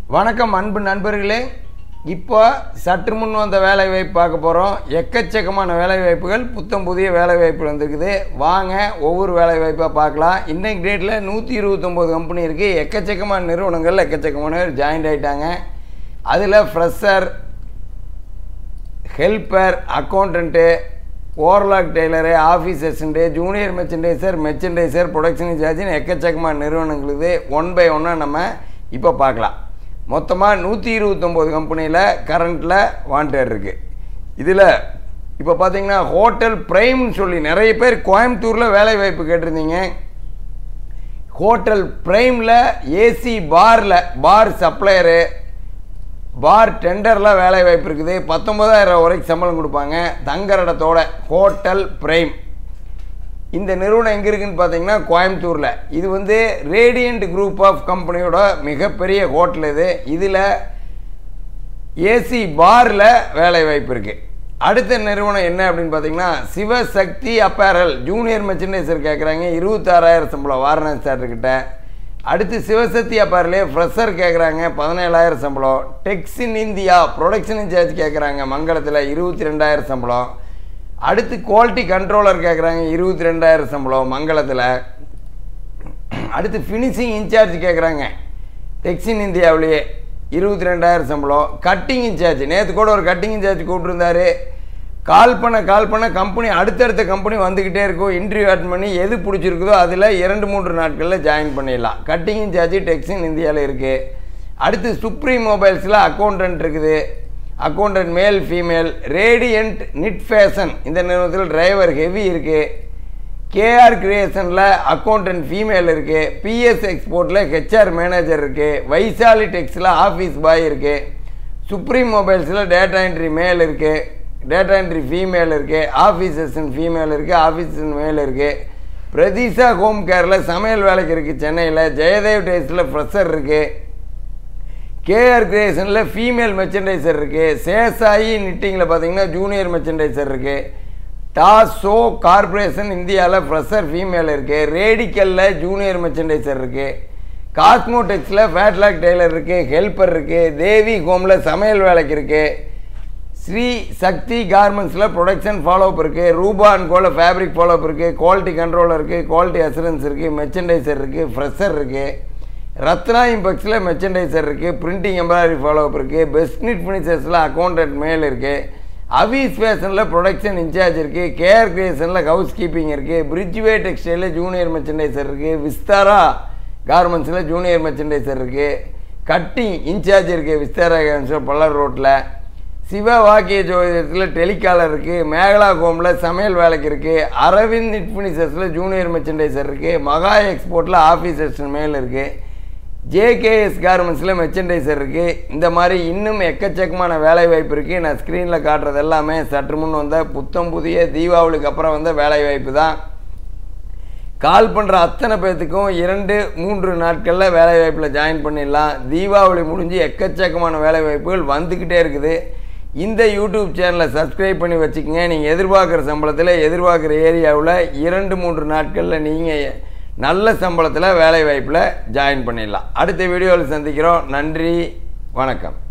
வணக்கம் அன்பு நண்பர்களே இப்போ சற்று முன் வந்த வேலை வாய்ப்பு பார்க்க போகிறோம் எக்கச்சக்கமான வேலை வாய்ப்புகள் புத்தம் புதிய வேலை வாய்ப்புகள் வந்திருக்குது வாங்க ஒவ்வொரு வேலை வாய்ப்பாக பார்க்கலாம் இன்னைக்கு டேட்டில் நூற்றி இருபத்தொம்போது கம்பெனி இருக்குது எக்கச்சக்கமான நிறுவனங்கள் எக்கச்சக்கமான ஜாயின்ட் ஆகிட்டாங்க அதில் fresher helper accountant overlock tailor office assistant junior merchandiser merchandiser production இன்சார்ஜின்னு எக்கச்சக்கமான நிறுவனங்களுக்கு ஒன் பை ஒன்னாக நம்ம இப்போ பார்க்கலாம் மொத்தமாக நூற்றி இருபத்தொம்போது கம்பெனியில் கரண்ட்டில் வாண்டட் இருக்குது இதில் இப்போ பார்த்தீங்கன்னா ஹோட்டல் பிரைம்னு சொல்லி நிறைய பேர் கோயம்புத்தூரில் வேலை வாய்ப்பு கேட்டிருந்தீங்க ஹோட்டல் பிரைமில் ஏசி பாரில் பார் சப்ளையரு பார் டெண்டரில் வேலை வாய்ப்பு இருக்குது பத்தொன்பதாயிரம் வரைக்கும் சம்பளம் கொடுப்பாங்க தங்குற இடத்தோட ஹோட்டல் பிரைம் இந்த நிறுவனம் எங்கே இருக்குன்னு பார்த்தீங்கன்னா கோயம்புத்தூரில் இது வந்து ரேடியண்ட் குரூப் ஆஃப் கம்பெனியோட மிகப்பெரிய ஹோட்டல் இது இதில் ஏசி பாரில் வேலை வாய்ப்பு இருக்குது அடுத்த நிறுவனம் என்ன அப்படின்னு பார்த்தீங்கன்னா சிவசக்தி அப்பேரல் ஜூனியர் மெர்ச்சன்டைசர் கேட்குறாங்க இருபத்தாறாயிரம் சம்பளம் வாரணாசி சார்கிட்ட அடுத்து சிவசக்தி அப்பேரலே ஃப்ரெஷர் கேட்குறாங்க பதினேழாயிரம் சம்பளம் tex in India production incharge கேட்குறாங்க மங்களத்தில் இருபத்தி ரெண்டாயிரம் சம்பளம் அடுத்து குவாலிட்டி கண்ட்ரோலர் கேட்குறாங்க இருபத்தி ரெண்டாயிரம் சம்பளம் மங்களத்தில் அடுத்து ஃபினிஷிங் இன்சார்ஜ் கேட்குறாங்க டெக்ஸின் இந்தியாவிலேயே இருபத்தி ரெண்டாயிரம் சம்பளம் கட்டிங் இன்சார்ஜ் நேற்று கூட ஒரு கட்டிங் இன்சார்ஜ் கூப்பிட்டுருந்தாரு கால் பண்ண கால் பண்ண கம்பெனி அடுத்தடுத்த கம்பெனி வந்துக்கிட்டே இருக்கும் இன்டர்வியூ அட்டன் பண்ணி எது பிடிச்சிருக்குதோ அதில் இரண்டு மூன்று நாட்களில் ஜாயின் பண்ணிடலாம் கட்டிங் இன்சார்ஜ் டெக்ஸின் இந்தியாவில் இருக்குது அடுத்து சுப்ரீம் மொபைல்ஸில் அக்கௌண்டன்ட் இருக்குது accountant male female radiant knit fashion இந்த நிறுவனத்தில் டிரைவர் ஹெவி இருக்குது கேஆர் கிரியேஷனில் அக்கௌண்டன்ட் ஃபீமேல் இருக்குது பிஎஸ் எக்ஸ்போர்ட்டில் ஹெச்ஆர் மேனேஜர் இருக்குது வைசாலி டெக்ஸில் ஆஃபீஸ் பாய் இருக்குது சுப்ரீம் மொபைல்ஸில் டேட்டா என்ட்ரி மேல் இருக்குது டேட்டா என்ட்ரி ஃபீமேல் இருக்குது ஆஃபீஸ் அசிஸ்டன்ட் ஃபீமேல் இருக்குது ஆஃபீஸ் மேல் இருக்குது பிரதீஷா ஹோம் கேரில் சமையல் வேலைக்கு இருக்குது சென்னையில் ஜெயதேவ் டேஸில் ஃப்ரெஷர் இருக்குது கேஆர் கிரியேஷனில் ஃபீமேல் மெர்ச்சன்டைசர் இருக்குது சேசாயி நிட்டிங்கில் பார்த்தீங்கன்னா ஜூனியர் மெர்ச்சன்டைசர் இருக்குது டாஸோ கார்பரேஷன் இந்தியாவில் ஃப்ரெஷர் ஃபீமேல் இருக்குது ரேடிக்கலில் ஜூனியர் மெர்ச்சன்டைசர் இருக்குது காஸ்மோடெக்ஸில் ஃபேட்லாக் டெய்லர் இருக்குது ஹெல்ப்பர் இருக்குது தேவி ஹோமில் சமையல் வேலைக்கு இருக்குது ஸ்ரீ சக்தி கார்மெண்ட்ஸில் ப்ரொடக்ஷன் ஃபாலோஅப் இருக்குது ரூபா அண்ட் கோல ஃபேப்ரிக் ஃபாலோஅப் இருக்குது குவாலிட்டி கண்ட்ரோலர் இருக்குது குவாலிட்டி அசூரன்ஸ் இருக்குது மெர்ச்சன்டைசர் இருக்குது ஃப்ரெஷர் இருக்குது ரத்னா இம்பெக்ஸில் மெர்ச்சன்டைசர் இருக்குது பிரிண்டிங் எம்ப்ராய்டரி ஃபாலோஅப் இருக்குது பெஸ்ட் நிட் ஃபினிச்சர்ஸில் அக்கௌண்டன்ட் மேல் இருக்குது அவிஸ் ஃபேஷனில் ப்ரொடக்ஷன் இன்சார்ஜ் இருக்குது கேஆர் கிரியேஷனில் ஹவுஸ் கீப்பிங் இருக்குது பிரிட்ஜ்வே டெக்ஸ்டைலில் ஜூனியர் மெர்ச்சன்டைசர் இருக்குது விஸ்தாரா கார்மெண்ட்ஸில் ஜூனியர் மெர்ச்சன்டைசர் இருக்குது கட்டிங் இன்சார்ஜ் இருக்குது விஸ்தாரா கார்மெண்ட்ஸில் பல்லர் ரோட்டில் சிவ வாக்கிய ஜோதிடத்தில் டெலிகாலர் இருக்குது மேகலா ஹோமில் சமையல் வேலைக்கு இருக்குது அரவிந்த் நிட் ஃபினிஷர்ஸில் ஜூனியர் மெர்ச்சன்டைசர் இருக்குது மகா எக்ஸ்போர்ட்டில் ஆஃபீஸ் அசிஸ்டன்ட் மேல் இருக்குது ஜேகேஎஸ் கார்மெண்ட்ஸில் மெர்ச்சன்டைசர் இருக்குது இந்த மாதிரி இன்னும் எக்கச்சக்கமான வேலை வாய்ப்பு இருக்குது நான் ஸ்க்ரீனில் காட்டுறது எல்லாமே சற்று முன் வந்த புத்தம் புதிய தீபாவளிக்கு அப்புறம் வந்த வேலை வாய்ப்பு தான் கால் பண்ணுற அத்தனை பேர்த்துக்கும் இரண்டு மூன்று நாட்களில் வேலை வாய்ப்பில் ஜாயின் பண்ணிடலாம் தீபாவளி முடிஞ்சு எக்கச்சக்கமான வேலை வாய்ப்புகள் வந்துக்கிட்டே இருக்குது இந்த யூடியூப் சேனலை சப்ஸ்கிரைப் பண்ணி வச்சுக்கோங்க நீங்கள் எதிர்பார்க்குற சம்பளத்தில் எதிர்பார்க்குற ஏரியாவில் இரண்டு மூன்று நாட்களில் நீங்கள் நல்ல சம்பளத்தில் வேலை வாய்ப்பில் ஜாயின் பண்ணிடலாம் அடுத்த வீடியோவில் சந்திக்கிறோம் நன்றி வணக்கம்